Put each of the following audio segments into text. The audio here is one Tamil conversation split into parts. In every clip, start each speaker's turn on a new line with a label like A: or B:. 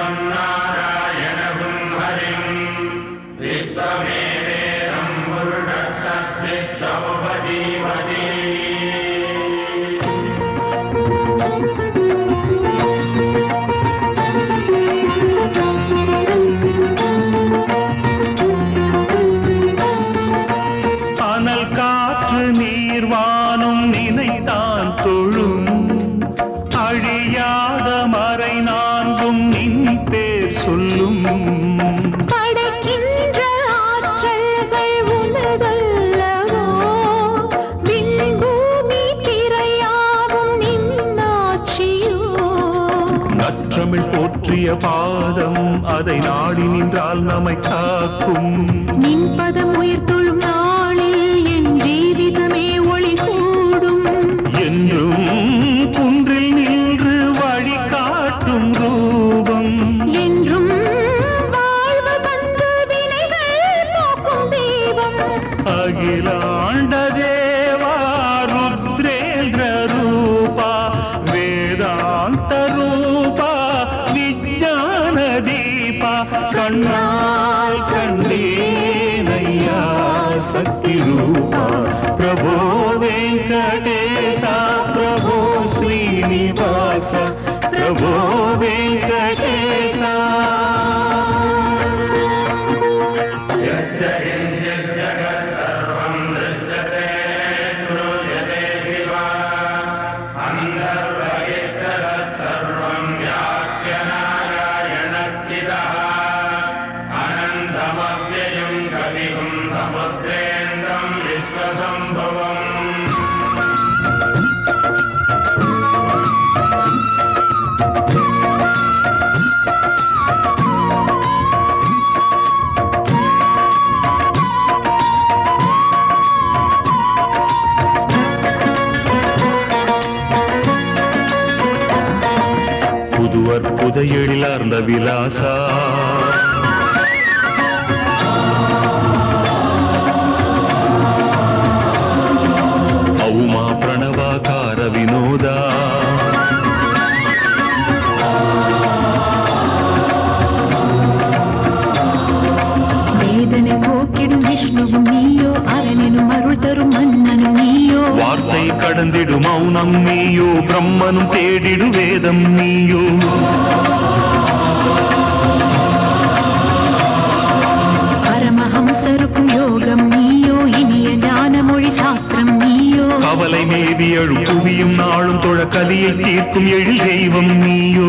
A: அனல் காற்று நீர்வானும் நினைத்தான் தொழும் அழியாத மறை நான்கும் நின் பேர் சொல்லும்
B: படைக்கின்ற ஆற்றல்கள் உனதல்லவோ விண்பூமி திரையாவும் நின்னாட்சியோ
A: நற்றமிழ் போற்றிய பாதம் அதை நாடி நின்றால் நம்மை காக்கும்
B: நின் பதம் உயிர் தொழும் நாளில் என் ஜீவிதமே ஒளி கூடும்
A: என்றும் குன்றில் நின்று வழி காட்டும் ரூபம்
B: என்றும் வாழ்வு தந்து வினைகள் போக்கும் தெய்வம்
A: அகிலாண்ட தேவா ருத்ரேந்திர ரூபா வேதாந்த ரூபா விஜான தீபா கண்ணால் கண்டேனையா சக்தி ரூபா பிரபோ வெங்கடேசா பிரபோ ஸ்ரீனிவாச பிரபோ வெங்கடேசா புதுவர் புதையெழிலார்ந்த விலாசா ஔமா பிரணவாகார வினோதா
B: வேதனை போக்கிடும் விஷ்ணுவும் நீயோ அரணினும் அருள் தரும் மன்னனும் நீயோ
A: வார்த்தை கடந்திடு மௌனம் நீயோ பிரம்மனும் தேடிடு வேதம் நீயோ
B: பரமஹம்சருக்கும் யோகம் நீயோ இனிய ஞான மொழி சாஸ்திரம் நீயோ
A: கவலை மேவி எழும் புவியும் நாளும் தொழ கலியை தீர்க்கும் எழில் தெய்வம் நீயோ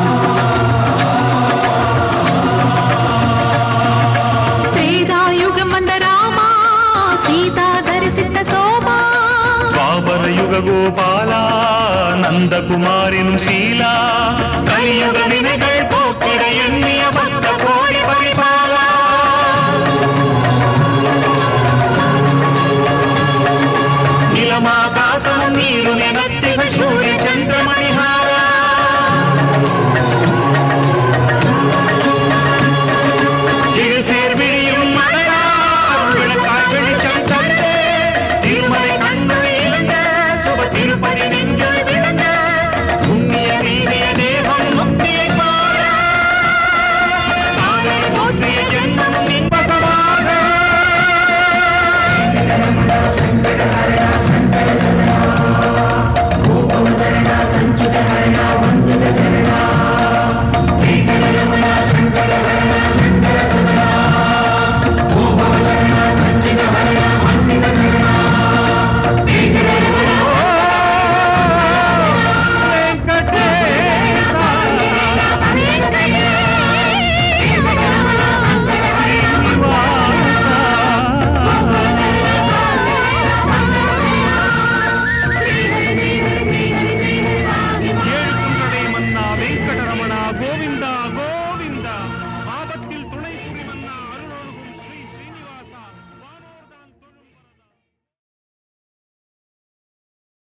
B: திரேதாயுகம் வந்த ராமா சீதா தரிசித்த சோமா
A: பாபர யுக கோபாலா நந்தகுமாரினும் சீலா